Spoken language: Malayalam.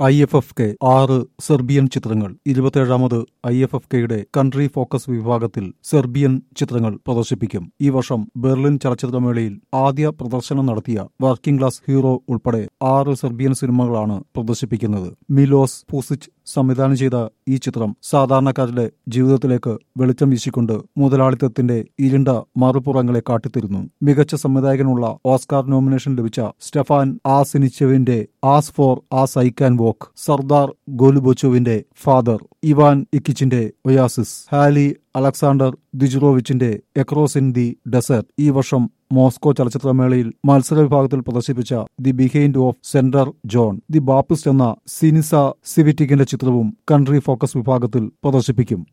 ഐ എഫ് എഫ് കെ ആറ് സെർബിയൻ ചിത്രങ്ങൾ ഇരുപത്തിയേഴാമത് ഐ എഫ് എഫ് കെയുടെ കൺട്രി ഫോക്കസ് വിഭാഗത്തിൽ സെർബിയൻ ചിത്രങ്ങൾ പ്രദർശിപ്പിക്കും ഈ വർഷം ബെർലിൻ ചലച്ചിത്രമേളയിൽ ആദ്യ പ്രദർശനം നടത്തിയ വർക്കിംഗ് ക്ലാസ് ഹീറോ ഉൾപ്പെടെ ആറ് സെർബിയൻ സിനിമകളാണ് പ്രദർശിപ്പിക്കുന്നത് മിലോസ് പൂസിച്ച് സംവിധാനം ചെയ്ത ഈ ചിത്രം സാധാരണക്കാരുടെ ജീവിതത്തിലേക്ക് വെളിച്ചം വീശിക്കൊണ്ട് മുതലാളിത്തത്തിന്റെ ഇരുണ്ട മറുപുറങ്ങളെ കാട്ടിത്തരുന്നു മികച്ച സംവിധായകനുള്ള ഓസ്കാർ നോമിനേഷൻ ലഭിച്ച സ്റ്റെഫാൻ ആസിനിച്ചവിന്റെ as far as I can walk Srdan ഗോലുബോച്ചോവിന്റെ ഫാദർ ഇവാൻ ഇക്കിച്ചിന്റെ ഒയാസിസ് ഹാലി അലക്സാണ്ടർ ദിജുറോവിച്ചിന്റെ എക്രോസ് ഇൻ ദി ഡെസേർട്ട് ഈ വർഷം മോസ്കോ ചലച്ചിത്രമേളയിൽ മത്സര വിഭാഗത്തിൽ പ്രദർശിപ്പിച്ച the behind of center John the Baptist എന്ന സിനിസ സിവിറ്റിക്കിന്റെ ചിത്രവും കൺട്രി ഫോക്കസ് വിഭാഗത്തിൽ പ്രദർശിപ്പിക്കും